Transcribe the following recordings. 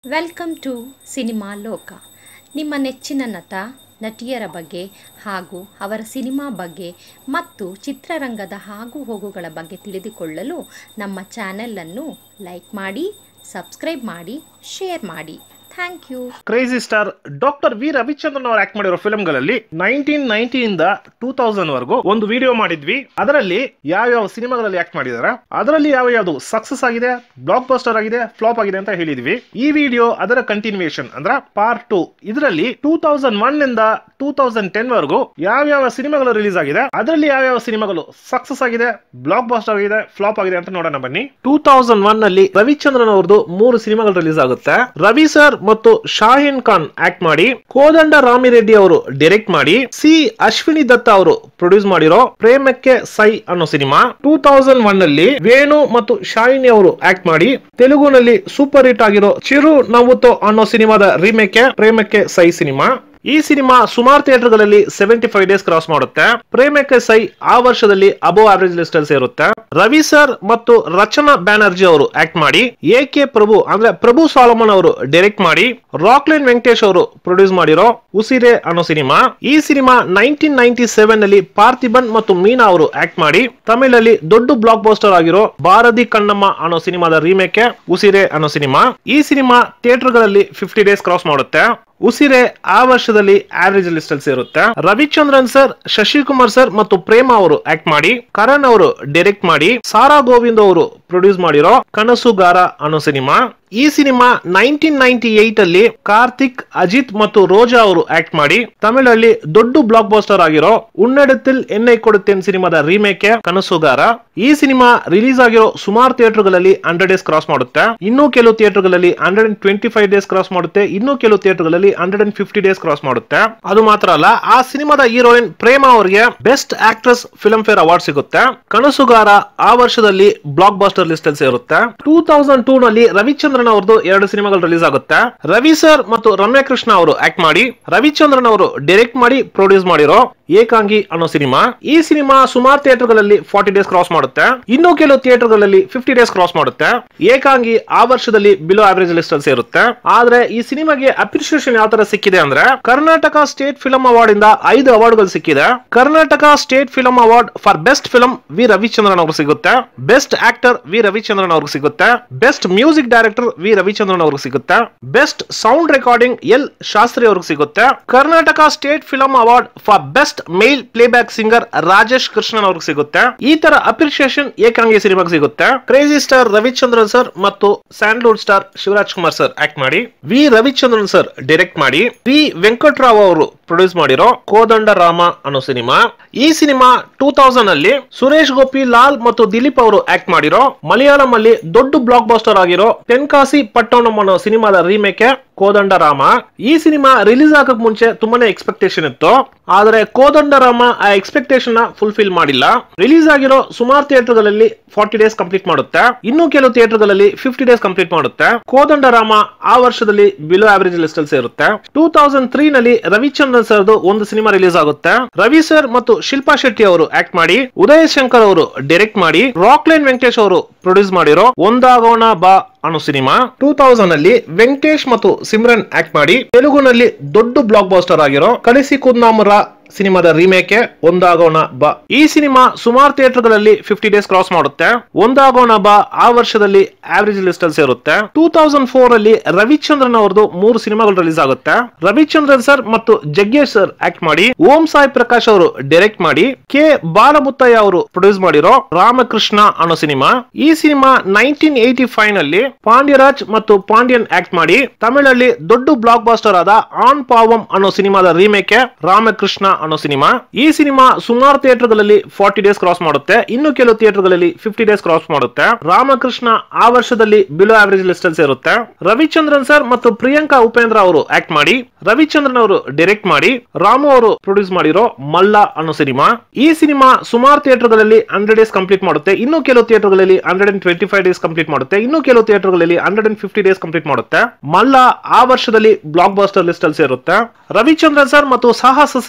welcome to cinema ಲೋಕ ನಿಮ್ಮ ನೆಚ್ಚಿನ ನಟ ನಟಿಯರ ಬಗ್ಗೆ ಹಾಗೂ ಅವರ ಸಿನಿಮಾ ಬಗ್ಗೆ ಮತ್ತು ಚಿತ್ರರಂಗದ ಆಗು ಹೋಗುಗಳ ಬಗ್ಗೆ ತಿಳಿದುಕೊಳ್ಳಲು ನಮ್ಮ ಚಾನೆಲನ್ನು ಲೈಕ್ ಮಾಡಿ ಸಬ್ಸ್ಕ್ರೈಬ್ ಮಾಡಿ ಶೇರ್ ಮಾಡಿ thank you crazy star doctor V Ravichandran ಅವರು ಆಕ್ಟ್ ಮಾಡಿರೋ ಫಿಲ್ಮ್ಗಳಲ್ಲಿ ನೈನ್ಟೀನ್ ನೈನ್ಟಿಯಿಂದ ಟೂ ತೌಸಂಡ್ ವರೆಗೂ ಒಂದು ವಿಡಿಯೋ ಮಾಡಿದ್ವಿ ಅದರಲ್ಲಿ ಯಾವ್ಯಾವ ಸಿನಿಮಾಗಳಲ್ಲಿ ಆಕ್ಟ್ ಮಾಡಿದಾರೆ ಅದರಲ್ಲಿ ಯಾವ ಯಾವ್ದು ಸಕ್ಸಸ್ ಆಗಿದೆ ಬ್ಲಾಕ್ ಬಸ್ಟರ್ ಆಗಿದೆ ಫ್ಲಾಪ್ ಆಗಿದೆ ಅಂತ ಹೇಳಿದ್ವಿ ಈ ವಿಡಿಯೋ ಅದರ ಕಂಟಿನ್ಯೂಯೇಷನ್ ಅಂದ್ರೆ ಪಾರ್ಟ್ ಟು ಇದರಲ್ಲಿ ಟೂ ತೌಸಂಡ್ ಒನ್ ನಿಂದ ಟೂ ತೌಸಂಡ್ ಟೆನ್ ವರೆಗೂ ಯಾವ್ಯಾವ ಸಿನಿಮಾಗಳು ರಿಲೀಸ್ ಆಗಿದೆ ಅದರಲ್ಲಿ ಯಾವ್ಯಾವ ಸಿನಿಮಾಗಳು ಸಕ್ಸಸ್ ಆಗಿದೆ ಬ್ಲಾಕ್ ಬಾಸ್ಟರ್ ಆಗಿದೆ ಫ್ಲಾಪ್ ಆಗಿದೆ ಅಂತ ನೋಡೋಣ ಬನ್ನಿ ಟೂ ತೌಸಂಡ್ ಒನ್ ನಲ್ಲಿ ರವಿಚಂದ್ರನ್ ಅವ್ರದ್ದು ಮೂರು ಸಿನಿಮಾಗಳು ರಿಲೀಸ್ ಆಗುತ್ತೆ ರವಿ ಸರ್ ಮತ್ತು ಶಾಹಿನ್ ಖಾನ್ ಆಕ್ಟ್ ಮಾಡಿ ಕೋದಂಡ ರಾಮಿರೆಡ್ಡಿ ಅವರು ಡೈರೆಕ್ಟ್ ಮಾಡಿ ಸಿ ಅಶ್ವಿನಿ ದತ್ತ ಅವರು ಪ್ರೊಡ್ಯೂಸ್ ಮಾಡಿರೋ ಪ್ರೇಮಕ್ಕೆ ಸೈ ಅನ್ನೋ ಸಿನಿಮಾ ಟೂ ತೌಸಂಡ್ ಒನ್ ನಲ್ಲಿ ವೇಣು ಮತ್ತು ಶಾಯಿನಿ ಅವರು ಆಕ್ಟ್ ಮಾಡಿ ತೆಲುಗುನಲ್ಲಿ ಸೂಪರ್ ಹಿಟ್ ಆಗಿರೋ ಚಿರು ನವ್ವುತೋ ಅನ್ನೋ ಸಿನಿಮಾದ ರೀಮೇಕ್ ಪ್ರೇಮಕ್ಕೆ ಸೈ ಸಿನಿಮಾ ಈ ಸಿನಿಮಾ ಸುಮಾರು ಥಿಯೇಟರ್ಗಳಲ್ಲಿ ಸೆವೆಂಟಿ ಫೈವ್ ಡೇಸ್ ಕ್ರಾಸ್ ಮಾಡುತ್ತೆ ಪ್ರೇಮಕ್ಕೆ ಸೈ ಆ ವರ್ಷದಲ್ಲಿ ಅಬೋ ಆವರೇಜ್ ಲಿಸ್ಟ್ ಅಲ್ಲಿ ಸೇರುತ್ತೆ ರವಿ ಸರ್ ಮತ್ತು ರಚನಾ ಬ್ಯಾನರ್ಜಿ ಅವರು ಆಕ್ಟ್ ಮಾಡಿ ಎ ಕೆ ಪ್ರಭು ಅಂದ್ರೆ ಪ್ರಭು ಸಾಲಮನ್ ಅವರು ಡೈರೆಕ್ಟ್ ಮಾಡಿ ರಾಕ್ಲೈನ್ ವೆಂಕಟೇಶ್ ಅವರು ಪ್ರೊಡ್ಯೂಸ್ ಮಾಡಿರೋ ಉಸಿರೆ ಅನ್ನೋ ಸಿನಿಮಾ ಈ ಸಿನಿಮಾ ನೈನ್ಟೀನ್ ನೈನ್ಟಿ ಸೆವೆನ್ ನಲ್ಲಿ ಪಾರ್ಥಿಬನ್ ಮತ್ತು ಮೀನಾ ಅವರು ಆಕ್ಟ್ ಮಾಡಿ ತಮಿಳಲ್ಲಿ ದೊಡ್ಡ ಬ್ಲಾಕ್ ಬಸ್ಟರ್ ಆಗಿರೋ ಭಾರತಿ ಕಣ್ಣಮ್ಮ ಅನ್ನೋ ಸಿನಿಮಾದ ರೀಮೇಕ್ ಉಸಿರೆ ಅನ್ನೋ ಸಿನಿಮಾ ಈ ಸಿನಿಮಾ ಥಿಯೇಟರ್ಗಳಲ್ಲಿ ಫಿಫ್ಟಿ ಡೇಸ್ ಕ್ರಾಸ್ ಮಾಡುತ್ತೆ ಉಸಿರೆ ಆ ವರ್ಷದಲ್ಲಿ ಆವರೇಜ್ ಲಿಸ್ಟ್ ಅಲ್ಲಿ ಸೇರುತ್ತೆ ರವಿಚಂದ್ರನ್ ಸರ್ ಶಶಿಕುಮಾರ್ ಸರ್ ಮತ್ತು ಪ್ರೇಮ ಅವರು ಆಕ್ಟ್ ಮಾಡಿ ಕರಣ್ ಅವರು ಡೈರೆಕ್ಟ್ ಮಾಡಿ ಸಾರಾ ಗೋವಿಂದ್ ಅವರು ಪ್ರೊಡ್ಯೂಸ್ ಮಾಡಿರೋ ಕನಸುಗಾರ ಅನ್ನೋ ಸಿನಿಮಾ ಈ ಸಿನಿಮಾ ನೈನ್ಟೀನ್ ನೈನ್ಟಿ ಏಟ್ ಅಲ್ಲಿ ಕಾರ್ತಿಕ್ ಅಜಿತ್ ಮತ್ತು ರೋಜಾ ಅವರು ಆಕ್ಟ್ ಮಾಡಿ ತಮಿಳಲ್ಲಿ ದೊಡ್ಡ ಬ್ಲಾಕ್ ಬಸ್ಟರ್ ಆಗಿರೋ ಉನ್ನಡತಿಲ್ ಎಣ್ಣೆ ಕೊಡುತ್ತೇನ್ ಸಿನಿಮಾದ ರೀಮೇಕ್ ಕನಸುಗಾರ ಈ ಸಿನಿಮಾ ರಿಲೀಸ್ ಆಗಿರೋ ಸುಮಾರು ಥಿಯೇಟರ್ಗಳಲ್ಲಿ ಹಂಡ್ರೆಡ್ ಡೇಸ್ ಕ್ರಾಸ್ ಮಾಡುತ್ತೆ ಇನ್ನೂ ಕೆಲವು ಥಿಯೇಟರ್ಗಳಲ್ಲಿ hundred and twenty five days cross ಮಾಡುತ್ತೆ ಇನ್ನೂ ಕೆಲವು ಥಿಯೇಟರ್ಗಳಲ್ಲಿ hundred and fifty days cross ಮಾಡುತ್ತೆ ಅದು ಮಾತ್ರ ಅಲ್ಲ ಆ ಸಿನಿಮಾದ ಹೀರೋಯಿನ್ ಪ್ರೇಮ ಅವರಿಗೆ best actress Filmfare award ಸಿಗುತ್ತೆ ಕನಸುಗಾರ ಆ ವರ್ಷದಲ್ಲಿ ಬ್ಲಾಕ್ ಬಾಸ್ಟರ್ ಲಿಸ್ಟ್ ಅಲ್ಲಿ ಸೇರುತ್ತೆ ಟೂ ತೌಸಂಡ್ ಟೂ ನಲ್ಲಿ ರವಿಚಂದ್ರನ್ ಅವ್ರದ್ದು ಎರಡು ಸಿನಿಮಾಗಳು ರಿಲೀಸ್ ಆಗುತ್ತೆ ರವಿ ಸರ್ ಮತ್ತು ರಮ್ಯಾ ಕೃಷ್ಣ ಅವರು ಆಕ್ಟ್ ಮಾಡಿ ರವಿಚಂದ್ರನ್ ಅವರು ಡೈರೆಕ್ಟ್ ಮಾಡಿ ಪ್ರೊಡ್ಯೂಸ್ ಮಾಡಿರೋ ಏಕಾಂಗಿ ಅನ್ನೋ ಸಿನಿಮಾ ಈ ಸಿನಿಮಾ ಸುಮಾರು ಥಿಯೇಟರ್ಗಳಲ್ಲಿ ಫಾರ್ಟಿ ಡೇಸ್ ಕ್ರಾಸ್ ಮಾಡುತ್ತೆ ಇನ್ನು ಕೆಲವು ಥಿಯೇಟರ್ಗಳಲ್ಲಿ ಫಿಫ್ಟಿ ಡೇಸ್ ಕ್ರಾಸ್ ಮಾಡುತ್ತೆ ಏಕಾಂಗಿ ಆ ವರ್ಷದಲ್ಲಿ ಬಿಲೋ ಆವರೇಜ್ ಲಿಸ್ಟ್ ಅಲ್ಲಿ ಸೇರುತ್ತೆ ಆದ್ರೆ ಈ ಸಿನಿಮಾಗೆ ಅಪ್ರಿಸಿಯೇಷನ್ ಯಾವ ತರ ಸಿಕ್ಕಿದೆ ಅಂದ್ರೆ ಕರ್ನಾಟಕ ಸ್ಟೇಟ್ ಫಿಲ್ಮ್ ಅವಾರ್ಡ್ ಇಂದ ಐದು ಅವಾರ್ಡ್ಗಳು ಸಿಕ್ಕಿದೆ Karnataka state film award for best film V Ravichandran ಅವ್ರಿಗೆ ಸಿಗುತ್ತೆ ಬೆಸ್ಟ್ ಆಕ್ಟರ್ ವಿ ರವಿಚಂದ್ರನ್ ಅವ್ರಿಗೆ ಸಿಗುತ್ತೆ best music director V Ravichandran ಅವ್ರಿಗೆ ಸಿಗುತ್ತೆ best sound recording L Shastri ಅವ್ರಿಗೆ ಸಿಗುತ್ತೆ Karnataka state film award for best male playback singer Rajesh Krishnan ಅವ್ರಿಗೆ ಸಿಗುತ್ತೆ ಈ ತರ ಅಪ್ರಿಸಿಯೇಷನ್ ಏಕಾಂಗಿ ಸಿನಿಮಾಗೆ ಸಿಗುತ್ತೆ ಕ್ರೇಜಿ ಸ್ಟಾರ್ ರವಿಚಂದ್ರನ್ ಸರ್ ಮತ್ತು Sandalwood star Shivaraj Kumar sir act ಮಾಡಿ ವಿ ರವಿಚಂದ್ರನ್ ಸರ್ ಡೈರೆಕ್ಟ್ ಮಾಡಿ ವಿ ವೆಂಕಟರಾವ್ ಅವರು ಪ್ರೊಡ್ಯೂಸ್ ಮಾಡಿರೋ ಕೋದಂಡ ರಾಮ ಅನ್ನೋ ಸಿನಿಮಾ ಈ ಸಿನಿಮಾ ಟೂ ತೌಸಂಡ್ ಅಲ್ಲಿ ಸುರೇಶ್ ಗೋಪಿ ಲಾಲ್ ಮತ್ತು ದಿಲೀಪ್ ಅವರು ಆಕ್ಟ್ ಮಾಡಿರೋ ಮಲಯಾಳಂ ಅಲ್ಲಿ ದೊಡ್ಡ ಬ್ಲಾಕ್ ಬಾಸ್ಟರ್ ಆಗಿರೋ ತೆನ್ಕಾಸಿ ಪಟ್ಟಣಂ ಅನ್ನೋ ಸಿನಿಮಾದ ರೀಮೇಕ್ ಕೋದಂಡ ರಾಮ ಈ ಸಿನಿಮಾ ರಿಲೀಸ್ ಆಗಕ್ ಮುಂಚೆ ತುಂಬಾನೇ ಎಕ್ಸ್ಪೆಕ್ಟೇಷನ್ ಇತ್ತು ಆದ್ರೆ ಕೋದಂಡ ರಾಮ ಆ ಎಕ್ಸ್ಪೆಕ್ಟೇಷನ್ ನ ಫುಲ್ಫಿಲ್ ಮಾಡಿಲ್ಲ ರಿಲೀಸ್ ಆಗಿರೋ ಸುಮಾರು ಥಿಯೇಟರ್ಗಳಲ್ಲಿ ಫಾರ್ಟಿ ಡೇಸ್ ಕಂಪ್ಲೀಟ್ ಮಾಡುತ್ತೆ ಇನ್ನು ಕೆಲವು ಥಿಯೇಟರ್ಗಳಲ್ಲಿ ಫಿಫ್ಟಿ ಡೇಸ್ ಕಂಪ್ಲೀಟ್ ಮಾಡುತ್ತೆ ಕೋದಂಡ ರಾಮ ಆ ವರ್ಷದಲ್ಲಿ ಬಿಲೋ ಆವರೇಜ್ ಲಿಸ್ಟ್ ಅಲ್ಲಿ ಸೇರುತ್ತೆ ಟೂ ತೌಸಂಡ್ ತ್ರೀ ನಲ್ಲಿ ರವಿಚಂದ್ರನ್ ಸರ್ದು ಒಂದು ಸಿನಿಮಾ ರಿಲೀಸ್ ಆಗುತ್ತೆ ರವಿ ಸರ್ ಮತ್ತು ಶಿಲ್ಪಾ ಶೆಟ್ಟಿ ಅವರು ಆಕ್ಟ್ ಮಾಡಿ ಉದಯ ಶಂಕರ್ ಅವರು ಡೈರೆಕ್ಟ್ ಮಾಡಿ ರಾಕ್ಲೈನ್ ವೆಂಕಟೇಶ್ ಅವರು ಪ್ರೊಡ್ಯೂಸ್ ಮಾಡಿರೋ ಒಂದಾಗೋಣ ಬಾ ಅನ್ನೋ ಸಿನಿಮಾ ಟೂ ತೌಸಂಡ್ ಅಲ್ಲಿ ವೆಂಕಟೇಶ್ ಮತ್ತು ಸಿಮ್ರನ್ ಆಕ್ಟ್ ಮಾಡಿ ತೆಲುಗುನಲ್ಲಿ ದೊಡ್ಡ ಬ್ಲಾಕ್ ಬಾಸ್ಟರ್ ಆಗಿರೋ ಕಳಿಸಿ ಕುನ್ನಾಮರ ಸಿನಿಮಾದ ರೀಮೇಕ್ ಒಂದಾಗೋಣ ಬಾ ಈ ಸಿನಿಮಾ ಸುಮಾರು ಥಿಯೇಟರ್ಗಳಲ್ಲಿ ಫಿಫ್ಟಿ ಡೇಸ್ ಕ್ರಾಸ್ ಮಾಡುತ್ತೆ ಒಂದಾಗೋಣ ಬಾ ಆ ವರ್ಷದಲ್ಲಿ ಆವರೇಜ್ ಲಿಸ್ಟ್ ಅಲ್ಲಿ ಸೇರುತ್ತೆ ಟೂ ತೌಸಂಡ್ ಫೋರ್ ಅಲ್ಲಿ ರವಿಚಂದ್ರನ್ ಅವರದು ಮೂರು ಸಿನಿಮಾಗಳು ರಿಲೀಸ್ ಆಗುತ್ತೆ ರವಿಚಂದ್ರನ್ ಸರ್ ಮತ್ತು ಜಗ್ಗೇಶ್ ಸರ್ ಆಕ್ಟ್ ಮಾಡಿ ಓಂ ಸಾಯಿ ಪ್ರಕಾಶ್ ಅವರು ಡೈರೆಕ್ಟ್ ಮಾಡಿ ಕೆ ಬಾಲಮುತ್ತಯ್ಯ ಅವರು ಪ್ರೊಡ್ಯೂಸ್ ಮಾಡಿರೋ ರಾಮಕೃಷ್ಣ ಅನ್ನೋ ಸಿನಿಮಾ ಈ ಸಿನಿಮಾ ನೈನ್ಟೀನ್ ಏಟಿ ಫೈವ್ ನಲ್ಲಿ ಪಾಂಡ್ಯರಾಜ್ ಮತ್ತು ಪಾಂಡ್ಯನ್ ಆಕ್ಟ್ ಮಾಡಿ ತಮಿಳಲ್ಲಿ ದೊಡ್ಡ ಬ್ಲಾಕ್ ಬಾಸ್ಟರ್ ಆದ ಆನ್ ಪಾವಂ ಅನ್ನೋ ಸಿನಿಮಾದ ರೀಮೇಕ್ ರಾಮಕೃಷ್ಣ ಅನ್ನೋ ಸಿನಿಮಾ ಈ ಸಿನಿಮಾ ಸುಮಾರು ಥಿಯೇಟರ್ಗಳಲ್ಲಿ ಫಾರ್ಟಿ ಡೇಸ್ ಕ್ರಾಸ್ ಮಾಡುತ್ತೆ ಇನ್ನು ಕೆಲವು ಥಿಯೇಟರ್ಗಳಲ್ಲಿ ಫಿಫ್ಟಿ ಡೇಸ್ ಕ್ರಾಸ್ ಮಾಡುತ್ತೆ ರಾಮಕೃಷ್ಣ ಆ ವರ್ಷದಲ್ಲಿ ಬಿಲೋ ಆವರೇಜ್ ಲಿಸ್ಟ್ ಅಲ್ಲಿ ಸೇರುತ್ತೆ ರವಿಚಂದ್ರನ್ ಸರ್ ಮತ್ತು ಪ್ರಿಯಾಂಕಾ ಉಪೇಂದ್ರ ಅವರು ಆಕ್ಟ್ ಮಾಡಿ ರವಿಚಂದ್ರನ್ ಅವರು ಡೈರೆಕ್ಟ್ ಮಾಡಿ ರಾಮು ಅವರು ಪ್ರೊಡ್ಯೂಸ್ ಮಾಡಿರೋ ಮಲ್ಲ ಅನ್ನೋ ಸಿನಿಮಾ ಈ ಸಿನಿಮಾ ಸುಮಾರು ಥಿಯೇಟರ್ಗಳಲ್ಲಿ ಹಂಡ್ರೆಡ್ ಡೇಸ್ ಕಂಪ್ಲೀಟ್ ಮಾಡುತ್ತೆ ಇನ್ನು ಕೆಲವು ಥಿಯೇಟರ್ಗಳಲ್ಲಿ hundred and twenty five days complete ಮಾಡುತ್ತೆ ಇನ್ನು ಕೆಲವು ಥಿಯೇಟರ್ಗಳಲ್ಲಿ hundred and fifty days complete ಮಾಡುತ್ತೆ ಮಲ್ಲ ಆ ವರ್ಷದಲ್ಲಿ ಬ್ಲಾಕ್ ಬಾಸ್ಟರ್ ಲಿಸ್ಟ್ ಅಲ್ಲಿ ಸೇರುತ್ತೆ ರವಿಚಂದ್ರನ್ ಸರ್ ಮತ್ತು ಸಾಹಸ ಸಿಂಹ ವಿಶ್ವ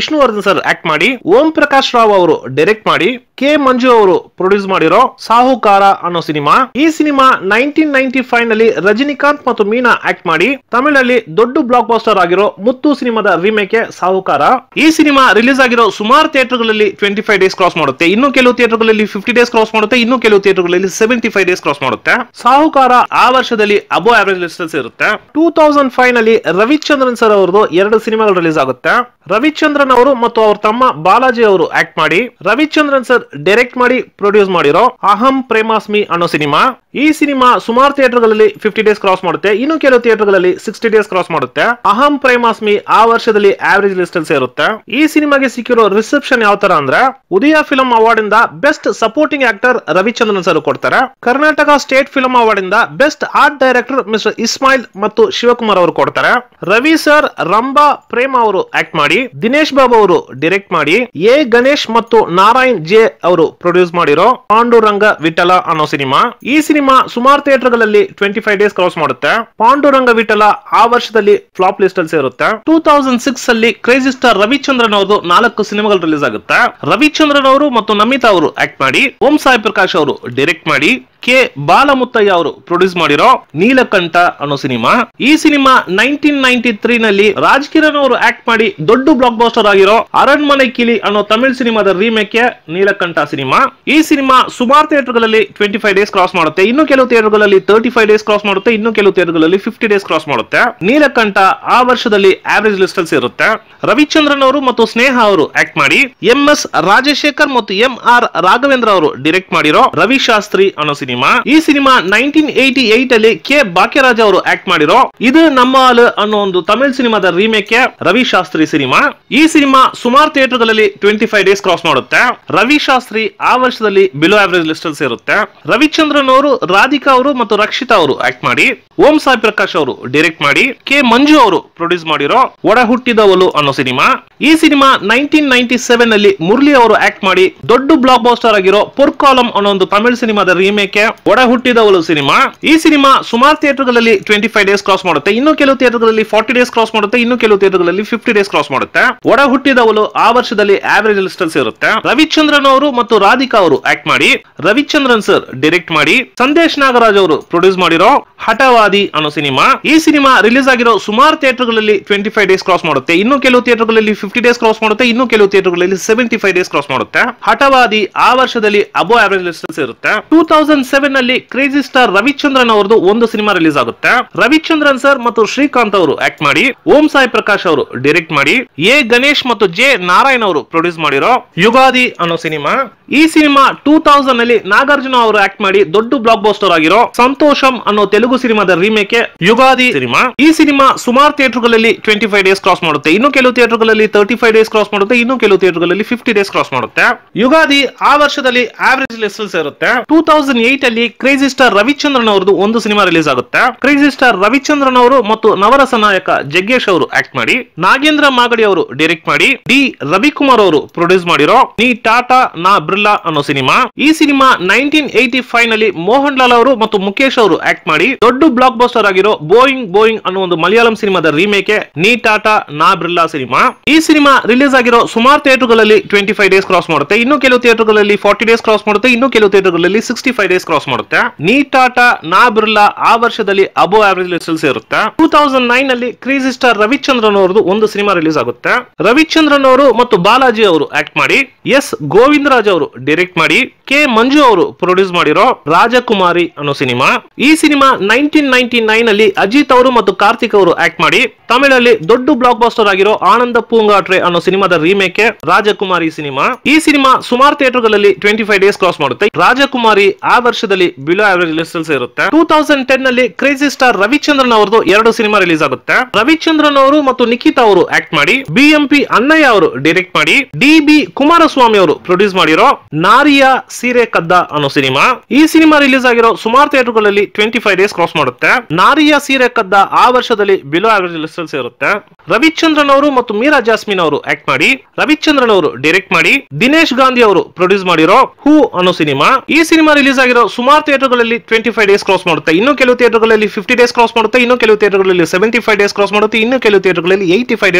ವಿಷ್ಣುವರ್ಧನ್ ಸರ್ ಆಕ್ಟ್ ಮಾಡಿ ಓಂ ಪ್ರಕಾಶ್ ರಾವ್ ಅವರು ಡೈರೆಕ್ಟ್ ಮಾಡಿ ಕೆ ಮಂಜು ಅವರು ಪ್ರೊಡ್ಯೂಸ್ ಮಾಡಿರೋ ಸಾಹುಕಾರ ಅನ್ನೋ ಸಿನಿಮಾ ಈ ಸಿನಿಮಾ ನೈನ್ಟೀನ್ ನೈನ್ಟಿ ಫೈವ್ ನಲ್ಲಿ ರಜನಿಕಾಂತ್ ಮತ್ತು ಮೀನಾ ಆಕ್ಟ್ ಮಾಡಿ ತಮಿಳಲ್ಲಿ ದೊಡ್ಡ ಬ್ಲಾಕ್ ಬಾಸ್ಟರ್ ಆಗಿರೋ ಮುತ್ತು ಸಿನಿಮಾದ ರೀಮೇಕ್ ಸಾಹುಕಾರ ಈ ಸಿನಿಮಾ ರಿಲೀಸ್ ಆಗಿರೋ ಸುಮಾರು ಥಿಯೇಟರ್ಗಳಲ್ಲಿ ಟ್ವೆಂಟಿ ಫೈವ್ ಡೇಸ್ ಕ್ರಾಸ್ ಮಾಡುತ್ತೆ ಇನ್ನು ಕೆಲವು ಥಿಯೇಟರ್ಗಳಲ್ಲಿ ಫಿಫ್ಟಿ ಡೇಸ್ ಕ್ರಾಸ್ ಮಾಡುತ್ತೆ ಇನ್ನು ಕೆಲವು ಥಿಯೇಟರ್ಗಳಲ್ಲಿ ಸೆವೆಂಟಿ ಫೈವ್ ಡೇಸ್ ಕ್ರಾಸ್ ಮಾಡುತ್ತೆ ಸಾಹುಕಾರ ಆ ವರ್ಷದಲ್ಲಿ ಅಬೋ ಆವರೇಜ್ ಲಿಸ್ಟ್ ಇರುತ್ತೆ ಟೂ ತೌಸಂಡ್ ಫೈವ್ ನಲ್ಲಿ ರವಿಚಂದ್ರನ್ ಸರ್ ಅವರದು ಎರಡು ಸಿನಿಮಾಗಳು ರಿಲೀಸ್ ಆಗುತ್ತೆ ರವಿಚಂದ್ರನ್ ಅವರು ಮತ್ತು ಅವ್ರ ತಮ್ಮ ಬಾಲಾಜಿ ಅವರು ಆಕ್ಟ್ ಮಾಡಿ ರವಿಚಂದ್ರನ್ ಸರ್ ಡೈರೆಕ್ಟ್ ಮಾಡಿ ಪ್ರೊಡ್ಯೂಸ್ ಮಾಡಿರೋ ಅಹಂ ಪ್ರೇಮಾಸ್ಮಿ ಅನ್ನೋ ಸಿನಿಮಾ ಈ ಸಿನಿಮಾ ಸುಮಾರು ಥಿಯೇಟರ್ಗಳಲ್ಲಿ ಫಿಫ್ಟಿ ಡೇಸ್ ಕ್ರಾಸ್ ಮಾಡುತ್ತೆ ಇನ್ನು ಕೆಲವು ಥಿಯೇಟರ್ಗಳಲ್ಲಿ ಸಿಕ್ಸ್ಟಿ ಡೇಸ್ ಕ್ರಾಸ್ ಮಾಡುತ್ತೆ ಅಹಂ ಪ್ರೇಮಾಸ್ಮಿ ಆ ವರ್ಷದಲ್ಲಿ ಆವರೇಜ್ ಲಿಸ್ಟ್ ಅಲ್ಲಿ ಸೇರುತ್ತೆ ಈ ಸಿನಿಮಾಗೆ ಸಿಕ್ಕಿರೋ ರಿಸೆಪ್ಷನ್ ಯಾವ ತರ ಅಂದ್ರೆ ಉದಯ ಫಿಲ್ಮ್ ಅವಾರ್ಡ್ ಇಂದ best supporting actor Ravichandran sir ಕೊಡ್ತಾರೆ ಕರ್ನಾಟಕ ಸ್ಟೇಟ್ ಫಿಲ್ಮ್ ಅವಾರ್ಡ್ ಇಂದ best art director mister Ismail ಮತ್ತು ಶಿವಕುಮಾರ್ ಅವರು ಕೊಡ್ತಾರೆ ರವಿ ಸರ್ ರಂಭಾ ಪ್ರೇಮ ಅವರು ಆಕ್ಟ್ ಮಾಡಿ ದಿನೇಶ್ ಬಾಬು ಅವರು ಡೈರೆಕ್ಟ್ ಮಾಡಿ ಎ ಗಣೇಶ್ ಮತ್ತು ನಾರಾಯಣ್ ಜೆ ಅವರು ಪ್ರೊಡ್ಯೂಸ್ ಮಾಡಿರೋ ಪಾಂಡುರಂಗ ವಿಠಲ ಅನ್ನೋ ಸಿನಿಮಾ ಈ ಸಿನಿಮಾ ಸುಮಾರು ಥಿಯೇಟರ್ಗಳಲ್ಲಿ ಟ್ವೆಂಟಿ ಫೈವ್ ಡೇಸ್ ಕ್ರಾಸ್ ಮಾಡುತ್ತೆ ಪಾಂಡುರಂಗ ವಿಠಲ ಆ ವರ್ಷದಲ್ಲಿ ಫ್ಲಾಪ್ ಲಿಸ್ಟ್ ಅಲ್ಲಿ ಸೇರುತ್ತೆ ಟೂ ತೌಸಂಡ್ ಸಿಕ್ಸ್ ಅಲ್ಲಿ ಕ್ರೇಜಿ ಸ್ಟಾರ್ ರವಿಚಂದ್ರನ್ ಅವ್ರದ್ದು ನಾಲ್ಕು ಸಿನಿಮಾಗಳು ರಿಲೀಸ್ ಆಗುತ್ತೆ ರವಿಚಂದ್ರನ್ ಅವರು ಮತ್ತು ನಮಿತಾ ಅವರು ಆಕ್ಟ್ ಮಾಡಿ ಓಂ ಸಾಯಿ ಪ್ರಕಾಶ್ ಅವರು ಡೈರೆಕ್ಟ್ ಮಾಡಿ ಕೆ ಬಾಲಮುತ್ತಯ್ಯ ಅವರು ಪ್ರೊಡ್ಯೂಸ್ ಮಾಡಿರೋ ನೀಲಕಂಠ ಅನ್ನೋ ಸಿನಿಮಾ ಈ ಸಿನಿಮಾ ನೈನ್ಟೀನ್ ನೈನ್ಟಿ ತ್ರೀ ನಲ್ಲಿ ರಾಜ್ ಕಿರಣ್ ಅವರು ಆಕ್ಟ್ ಮಾಡಿ ದೊಡ್ಡ ಬ್ಲಾಕ್ ಬಾಸ್ಟರ್ ಆಗಿರೋ ಅರಣ್ಮನೆ ಕಿಲಿ ಅನ್ನೋ ತಮಿಳ್ ಸಿನಿಮಾದ ರೀಮೇಕ್ ನೀಲಕಂಠ ಸಿನಿಮಾ ಈ ಸಿನಿಮಾ ಸುಮಾರು ಥಿಯೇಟರ್ಗಳಲ್ಲಿ ಟ್ವೆಂಟಿ ಫೈವ್ ಡೇಸ್ ಕ್ರಾಸ್ ಮಾಡುತ್ತೆ ಇನ್ನು ಕೆಲವು ಥಿಯೇಟರ್ಗಳಲ್ಲಿ ತರ್ಟಿ ಫೈವ್ ಡೇಸ್ ಕ್ರಾಸ್ ಮಾಡುತ್ತೆ ಇನ್ನು ಕೆಲವು ಥಿಯೇಟರ್ಗಳಲ್ಲಿ ಫಿಫ್ಟಿ ಡೇಸ್ ಕ್ರಾಸ್ ಮಾಡುತ್ತೆ ನೀಲಕಂಠ ಆ ವರ್ಷದಲ್ಲಿ ಆವರೇಜ್ ಲಿಸ್ಟ್ ಅಲ್ಲಿ ಸೇರುತ್ತೆ ರವಿಚಂದ್ರನ್ ಅವರು ಮತ್ತು ಸ್ನೇಹ ಅವರು ಆಕ್ಟ್ ಮಾಡಿ ಎಂ ಎಸ್ ರಾಜಶೇಖರ್ ಮತ್ತು ಎಂ ಆರ್ ರಾಘವೇಂದ್ರ ಅವರು ಡೈರೆಕ್ಟ್ ಮಾಡಿರೋ ರವಿಶಾಸ್ತ್ರಿ ಅನ್ನೋ ಸಿನಿಮಾ ಈ ಸಿನಿಮಾ ನೈನ್ಟೀನ್ ಏಟಿ ಏಟ್ ಅಲ್ಲಿ ಕೆ ಭಾಗ್ಯರಾಜ್ ಅವರು ಆಕ್ಟ್ ಮಾಡಿರೋ ಇದು ನಮ್ಮ ಹಾಲು ಅನ್ನೋ ಒಂದು ತಮಿಳ್ ಸಿನಿಮಾದ ರೀಮೇಕ್ ರವಿ ಶಾಸ್ತ್ರಿ ಸಿನಿಮಾ ಈ ಸಿನಿಮಾ ಸುಮಾರು ಥಿಯೇಟರ್ಗಳಲ್ಲಿ ಟ್ವೆಂಟಿ ಫೈವ್ ಡೇಸ್ ಕ್ರಾಸ್ ಮಾಡುತ್ತೆ ರವಿ ಶಾಸ್ತ್ರಿ ಆ ವರ್ಷದಲ್ಲಿ ಬಿಲೋ ಆವರೇಜ್ ಲಿಸ್ಟ್ ಅಲ್ಲಿ ಸೇರುತ್ತೆ ರವಿಚಂದ್ರನ್ ಅವರು ರಾಧಿಕಾ ಅವರು ಮತ್ತು ರಕ್ಷಿತಾ ಅವರು ಆಕ್ಟ್ ಮಾಡಿ ಓಂ ಸಾಯಿ ಪ್ರಕಾಶ್ ಅವರು ಡೈರೆಕ್ಟ್ ಮಾಡಿ ಕೆ ಮಂಜು ಅವರು ಪ್ರೊಡ್ಯೂಸ್ ಮಾಡಿರೋ ಒಡ ಹುಟ್ಟಿದವಲು ಅನ್ನೋ ಸಿನಿಮಾ ಈ ಸಿನಿಮಾ ನೈನ್ಟೀನ್ ನೈನ್ಟಿ ಸೆವೆನ್ ಅಲ್ಲಿ ಮುರಳಿ ಅವರು ಆಕ್ಟ್ ಮಾಡಿ ದೊಡ್ಡ ಬ್ಲಾಕ್ ಬಾಸ್ಟರ್ ಆಗಿರೋ ಪೊರ್ಕಾಲಂ ಅನ್ನೋ ಒಂದು ತಮಿಳ್ ಸಿನಿಮಾದ ರೀಮೇಕ್ ಒಡ ಹುಟ್ಟಿದವಲು ಸಿನಿಮಾ ಈ ಸಿನಿಮಾ ಸುಮಾರು ಥಿಯೇಟರ್ಗಳಲ್ಲಿ ಟ್ವೆಂಟಿ ಫೈವ್ ಡೇಸ್ ಕ್ರಾಸ್ ಮಾಡುತ್ತೆ ಇನ್ನು ಕೆಲವು ಥಿಯೇಟರ್ಗಳಲ್ಲಿ ಫಾರ್ಟಿ ಡೇಸ್ ಕ್ರಾಸ್ ಮಾಡುತ್ತೆ ಇನ್ನು ಕೆಲವು ಥಿಯೇಟರ್ಗಳಲ್ಲಿ ಫಿಫ್ಟಿ ಡೇಸ್ ಕ್ರಾಸ್ ಮಾಡುತ್ತೆ ಒಡ ಹುಟ್ಟಿದವಲು ಆ ವರ್ಷದಲ್ಲಿ ಆವರೇಜ್ ಲಿಸ್ಟ್ ಅಲ್ಲಿ ಸೇರುತ್ತೆ ರವಿಚಂದ್ರನ್ ಅವರು ಮತ್ತು ರಾಧಿಕಾ ಅವರು ಆಕ್ಟ್ ಮಾಡಿ ರವಿಚಂದ್ರನ್ ಸರ್ ಡೈರೆಕ್ಟ್ ಮಾಡಿ ಸಂದೇಶ್ ನಾಗರಾಜ್ ಅವರು ಪ್ರೊಡ್ಯೂಸ್ ಮಾಡಿರೋ ಹಠವಾದಿ ಅನ್ನೋ ಸಿನಿಮಾ ಈ ಸಿನಿಮಾ ರಿಲೀಸ್ ಆಗಿರೋ ಸುಮಾರು ಥಿಯೇಟರ್ಗಳಲ್ಲಿ ಟ್ವೆಂಟಿ ಫೈವ್ ಡೇಸ್ ಕ್ರಾಸ್ ಮಾಡುತ್ತೆ ಇನ್ನು ಕೆಲವು ಥಿಯೇಟರ್ಗಳಲ್ಲಿ ಫಿಫ್ಟಿ ಡೇಸ್ ಕ್ರಾಸ್ ಮಾಡುತ್ತೆ ಇನ್ನು ಕೆಲವು ಥಿಯೇಟರ್ಗಳಲ್ಲಿ ಸೆವೆಂಟಿ ಫೈವ್ ಡೇಸ್ ಕ್ರಾಸ್ ಮಾಡುತ್ತೆ ಹಠವಾದಿ ಆ ವರ್ಷದಲ್ಲಿ ಅಬೋ ಆವರೇಜ್ ಲಿಸ್ಟ್ ಇರುತ್ತೆ ಟೂ ತೌಸಂಡ್ ಸೆವೆನ್ ಅಲ್ಲಿ ಕ್ರೇಜಿ ಸ್ಟಾರ್ ರವಿಚಂದ್ರನ್ ಅವರದು ಒಂದು ಸಿನಿಮಾ ರಿಲೀಸ್ ಆಗುತ್ತೆ ರವಿಚಂದ್ರನ್ ಸರ್ ಮತ್ತು ಶ್ರೀಕಾಂತ್ ಅವರು ಆಕ್ಟ್ ಮಾಡಿ ಓಂ ಸಾಯಿ ಪ್ರಕಾಶ್ ಅವರು ಡೈರೆಕ್ಟ್ ಮಾಡಿ ಎ ಗಣೇಶ್ ಮತ್ತು ಜೆ ನಾರಾಯಣ್ ಅವರು ಪ್ರೊಡ್ಯೂಸ್ ಮಾಡಿರೋ ಯುಗಾದಿ ಅನ್ನೋ ಸಿನಿಮಾ ಈ ಸಿನಿಮಾ ಟೂ ತೌಸಂಡ್ ಅಲ್ಲಿ ನಾಗಾರ್ಜುನ ಅವರು ಆಕ್ಟ್ ಮಾಡಿ ದೊಡ್ಡ ಬ್ಲಾಕ್ ಬಾಸ್ಟರ್ ಆಗಿರೋ ಸಂತೋಷಂ ಅನ್ನೋ ತೆಲುಗು ಸಿನಿಮಾದ ರೀಮೇಕ್ ಯುಗಾದಿ ಸಿನಿಮಾ ಈ ಸಿನಿಮಾ ಸುಮಾರು ಥಿಯೇಟರ್ಗಳಲ್ಲಿ ಟ್ವೆಂಟಿ ಫೈವ್ ಡೇಸ್ ಕ್ರಾಸ್ ಮಾಡುತ್ತೆ ಇನ್ನು ಕೆಲವು ಥಿಯೇಟರ್ಗಳಲ್ಲಿ ತರ್ಟಿ ಫೈವ್ ಡೇಸ್ ಕ್ರಾಸ್ ಮಾಡುತ್ತೆ ಇನ್ನು ಕೆಲವು ಥಿಯೇಟರ್ಗಳಲ್ಲಿ ಫಿಫ್ಟಿ ಡೇಸ್ ಕ್ರಾಸ್ ಮಾಡುತ್ತೆ ಯುಗಾದಿ ಆ ವರ್ಷದಲ್ಲಿ ಆವರೇಜ್ ಲಿಸ್ಟ್ ಸೇರುತ್ತೆ ಟೂ ತೌಸಂಡ್ ಏಟ್ ಅಲ್ಲಿ ಕ್ರೇಜಿ ಸ್ಟಾರ್ ರವಿಚಂದ್ರನ್ ಅವರದು ಒಂದು ಸಿನಿಮಾ ರಿಲೀಸ್ ಆಗುತ್ತೆ ಕ್ರೇಜಿ ಸ್ಟಾರ್ ರವಿಚಂದ್ರನ್ ಅವರು ಮತ್ತು ನವರಸ ನಾಯಕ ಜಗ್ಗೇಶ್ ಅವರು ಆಕ್ಟ್ ಮಾಡಿ ನಾಗೇಂದ್ರ ಮಾಗಡಿ ಅವರು ಡೈರೆಕ್ಟ್ ಮಾಡಿ ಡಿ ರವಿಕುಮಾರ್ ಅವರು ಪ್ರೊಡ್ಯೂಸ್ ಮಾಡಿರೋ ನೀ ಟಾಟಾ ನಾ ಬಿರ್ಲಾ ಅನ್ನೋ ಸಿನಿಮಾ ಈ ಸಿನಿಮಾ ನೈನ್ಟೀನ್ ಏಟಿ ಫೈವ್ ನಲ್ಲಿ ಮೋಹನ್ ಲಾಲ್ ಅವರು ಮತ್ತು ಮುಖೇಶ್ ಅವರು ಆಕ್ಟ್ ಮಾಡಿ ದೊಡ್ಡ ಬ್ಲಾಕ್ ಬಾಸ್ಟರ್ ಆಗಿರೋ ಬೋಯಿಂಗ್ ಬೋಯಿಂಗ್ ಅನ್ನೋ ಒಂದು ಮಲಯಾಳಂ ಸಿನಿಮಾದ ರೀಮೇಕ್ ನೀ ಟಾಟಾ ನಾ ಬಿರ್ಲಾ ಸಿನಿಮಾ ಈ ಸಿನಿಮಾ ರಿಲೀಸ್ ಆಗಿರೋ ಸುಮಾರು ಥಿಯೇಟರ್ಗಳಲ್ಲಿ ಟ್ವೆಂಟಿ ಫೈವ್ ಡೇಸ್ ಕ್ರಾಸ್ ಮಾಡುತ್ತೆ ಇನ್ನು ಕೆಲವು ಥಿಯೇಟರ್ಗಳಲ್ಲಿ ಫಾರ್ಟಿ ಡೇಸ್ ಕ್ರಾಸ್ ಮಾಡುತ್ತೆ ಇನ್ನು ಕೆಲವು ಥಿಯೇಟರ್ಗಳಲ್ಲಿ ಸಿಕ್ಸ್ಟಿ ಫೈವ್ ಡೇಸ್ ಕ್ರಾಸ್ ಮಾಡುತ್ತೆ ನೀ ಟಾಟಾ ನಾ ಬಿರ್ಲಾ ಆ ವರ್ಷದಲ್ಲಿ ಅಬೋ ಆವರೇಜ್ ಲಿಸ್ಟ್ ಸೇರುತ್ತೆ ಟೂ ತೌಸಂಡ್ ನೈನ್ ಅಲ್ಲಿ ಕ್ರೇಜಿ ಸ್ಟಾರ್ ರವಿಚಂದ್ರನ್ ಅವರದು ಒಂದು ಸಿನಿಮಾ ರಿಲೀಸ್ ಆಗುತ್ತೆ ರವಿಚಂದ್ರನ್ ಅವರು ಮತ್ತು ಬಾಲಾಜಿ ಅವರು ಆಕ್ಟ್ ಮಾಡಿ ಎಸ್ ಗೋವಿಂದರಾಜ್ ಅವರು ಡೈರೆಕ್ಟ್ ಮಾಡಿ ಕೆ ಮಂಜು ಅವರು ಪ್ರೊಡ್ಯೂಸ್ ಮಾಡಿರೋ ರಾಜಕುಮಾರಿ ಅನ್ನೋ ಸಿನಿಮಾ ಈ ಸಿನಿಮಾ ನೈನ್ಟೀನ್ ನೈನ್ಟಿ ನೈನ್ ಅಲ್ಲಿ ಅಜಿತ್ ಅವರು ಮತ್ತು ಕಾರ್ತಿಕ್ ಅವರು ಆಕ್ಟ್ ಮಾಡಿ ತಮಿಳಲ್ಲಿ ದೊಡ್ಡ ಬ್ಲಾಕ್ ಬಾಸ್ಟರ್ ಆಗಿರೋ ಆನಂದ ಪೂಂಗಾಟ್ರೆ ಅನ್ನೋ ಸಿನಿಮಾದ ರೀಮೇಕ್ ರಾಜಕುಮಾರಿ ಸಿನಿಮಾ ಈ ಸಿನಿಮಾ ಸುಮಾರು ಥಿಯೇಟರ್ಗಳಲ್ಲಿ ಟ್ವೆಂಟಿ ಫೈವ್ ಡೇಸ್ ಕ್ರಾಸ್ ಮಾಡುತ್ತೆ ರಾಜಕುಮಾರಿ ಆ ವರ್ಷದಲ್ಲಿ ಬಿಲೋ ಆವರೇಜ್ ಲಿಸ್ಟ್ ಇರುತ್ತೆ ಟೂ ತೌಸಂಡ್ ಟೆನ್ ನಲ್ಲಿ ಕ್ರೇಜಿ ಸ್ಟಾರ್ ರವಿಚಂದ್ರನ್ ಅವರದು ಎರಡು ಸಿನಿಮಾ ರಿಲೀಸ್ ಆಗುತ್ತೆ ರವಿಚಂದ್ರನ್ ಅವರು ಮತ್ತು ನಿಖಿತಾ ಅವರು ಆಕ್ಟ್ ಮಾಡಿ ಬಿಎಂಪಿ ಅಣ್ಣಯ್ಯ ಅವರು ಡೈರೆಕ್ಟ್ ಮಾಡಿ ಡಿ ಬಿ ಕುಮಾರಸ್ವಾಮಿ ಅವರು ಪ್ರೊಡ್ಯೂಸ್ ಮಾಡಿರೋ ನಾರಿಯ ಸೀರೆ ಕದ್ದ ಅನ್ನೋ ಸಿನಿಮಾ ಈ ಸಿನಿಮಾ ರಿಲೀಸ್ ಆಗಿರೋ ಸುಮಾರು ಥಿಯೇಟರ್ಗಳಲ್ಲಿ ಟ್ವೆಂಟಿ ಫೈವ್ ಡೇಸ್ ಕ್ರಾಸ್ ಮಾಡುತ್ತೆ ನಾರಿಯ ಸೀರೆ ಕದ್ದ ಆ ವರ್ಷದಲ್ಲಿ ಬಿಲೋ ಆವರೇಜ್ ಲಿಸ್ಟ್ ಸೇರುತ್ತೆ ರವಿಚಂದ್ರನ್ ಅವರು ಮತ್ತು ಮೀರಾ ಜಾಸ್ಮಿನ್ ಅವರು ಆಕ್ಟ್ ಮಾಡಿ ರವಿಚಂದ್ರನ್ ಅವರು ಡೈರೆಕ್ಟ್ ಮಾಡಿ ದಿನೇಶ್ ಗಾಂಧಿ ಅವರು ಪ್ರೊಡ್ಯೂಸ್ ಮಾಡಿರೋ ಹೂ ಅನ್ನೋ ಸಿನಿಮಾ ಈ ಸಿನಿಮಾ ರಿಲೀಸ್ ಆಗಿರೋ ಸುಮಾರು ಥಿಯೇಟರ್ಗಳಲ್ಲಿ ಟ್ವೆಂಟಿ ಫೈವ್ ಡೇಸ್ ಕ್ರಾಸ್ ಮಾಡುತ್ತೆ ಇನ್ನು ಕೆಲವು ಥಿಯೇಟರ್ಗಳಲ್ಲಿ ಫಿಫ್ಟಿ ಡೇಸ್ ಕ್ರಾಸ್ ಮಾಡುತ್ತೆ ಇನ್ನು ಕೆಲವು ಥಿಯೇಟರ್ಗಳಲ್ಲಿ ಸೆವೆಂಟಿ ಫೈವ್ ಡೇಸ್ ಕ್ರಾಸ್ ಮಾಡುತ್ತೆ ಇನ್ನು ಕೆಲವು ಥಿಯೇಟರ್ಗಳಲ್ಲಿ ಏಯ್ಟಿ ಫೈವ್ ಡೇಸ್ ಕ್ರಾಸ್ ಮಾಡುತ್ತೆ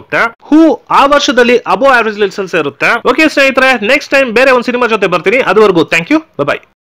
ಹೋಗುತ್ತೆ ಹೂ ಆ ವರ್ಷದಲ್ಲಿ ಅಬೋ ಆವರೇಜ್ ಲಿಸ್ಟಲ್ಲಿ ಸೇರುತ್ತೆ ಓಕೆ ಸ್ನೇಹಿತರೆ ನೆಕ್ಸ್ಟ್ ಟೈಮ್ ಬೇರೆ ಒಂದು ಸಿನಿಮಾ ಜೊತೆ ಬರ್ತೀನಿ ಅದುವರೆಗೂ ಥ್ಯಾಂಕ್ ಯು ಬಾಯ್